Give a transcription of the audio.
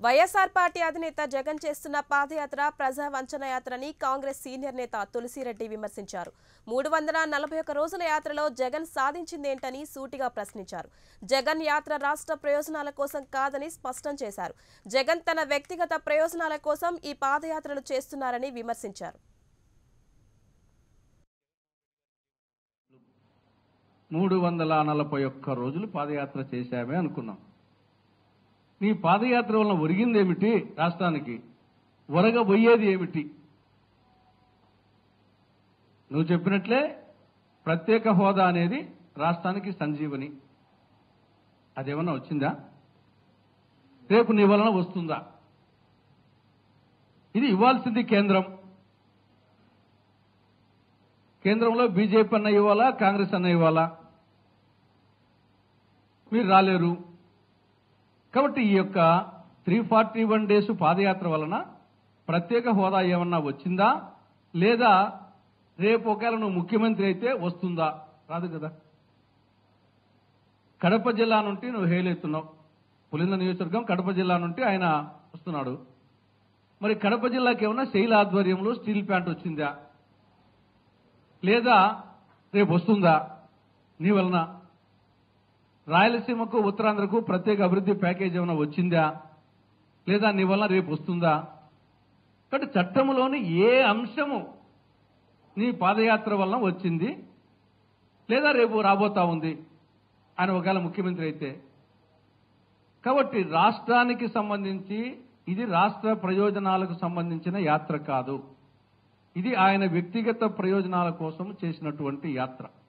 YSR party అధినేత జగన్ చేస్తున్న పాదయాత్ర ప్రజా వంచన యాత్రని కాంగ్రెస్ సీనియర్ నేత తులసిరెడ్డి విమర్శించారు మూడు వందల నలభై ఒక్క రోజుల యాత్రలో జగన్ సాధించిందేంటని సూటిగా ప్రశ్నించారు జగన్ యాత్ర రాష్ట్ర ప్రయోజనాల కోసం కాదని స్పష్టం చేశారు జగన్ తన వ్యక్తిగత ప్రయోజనాల కోసం ఈ పాదయాత్రను చేస్తున్నారని విమర్శించారు మూడు వందల నలభై ఒక్క రోజులు పాదయాత్ర చేశామే అనుకున్నాం నీ పాదయాత్ర వలన ఒరిగింది ఏమిటి రాష్ట్రానికి ఒరగబోయేది ఏమిటి నువ్వు చెప్పినట్లే ప్రత్యేక హోదా అనేది రాష్ట్రానికి సంజీవని అదేమన్నా వచ్చిందా రేపు నీ వలన వస్తుందా ఇది ఇవ్వాల్సింది కేంద్రం కేంద్రంలో బీజేపీ అన్న ఇవ్వాలా కాంగ్రెస్ అన్న ఇవ్వాలా మీరు రాలేరు కాబట్టి ఈ యొక్క త్రీ ఫార్టీ వన్ డేస్ పాదయాత్ర వలన ప్రత్యేక హోదా ఏమన్నా వచ్చిందా లేదా రేపు ఒకవేళ నువ్వు ముఖ్యమంత్రి అయితే వస్తుందా రాదు కదా కడప జిల్లా నుండి నువ్వు హేలెత్తున్నావు పులింద నియోజకవర్గం కడప జిల్లా నుండి ఆయన వస్తున్నాడు మరి కడప జిల్లాకి ఏమన్నా శైల ఆధ్వర్యంలో స్టీల్ ప్లాంట్ వచ్చిందా లేదా రేపు వస్తుందా నీ వలన రాయలసీమకు ఉత్తరాంధ్రకు ప్రత్యేక అభివృద్ధి ప్యాకేజ్ ఏమైనా వచ్చిందా లేదా నీ వలన రేపు వస్తుందా కాబట్టి చట్టంలోని ఏ అంశము నీ పాదయాత్ర వలన వచ్చింది లేదా రేపు రాబోతా ఉంది ఆయన ఒకవేళ ముఖ్యమంత్రి అయితే కాబట్టి రాష్ట్రానికి సంబంధించి ఇది రాష్ట్ర ప్రయోజనాలకు సంబంధించిన యాత్ర కాదు ఇది ఆయన వ్యక్తిగత ప్రయోజనాల కోసం చేసినటువంటి యాత్ర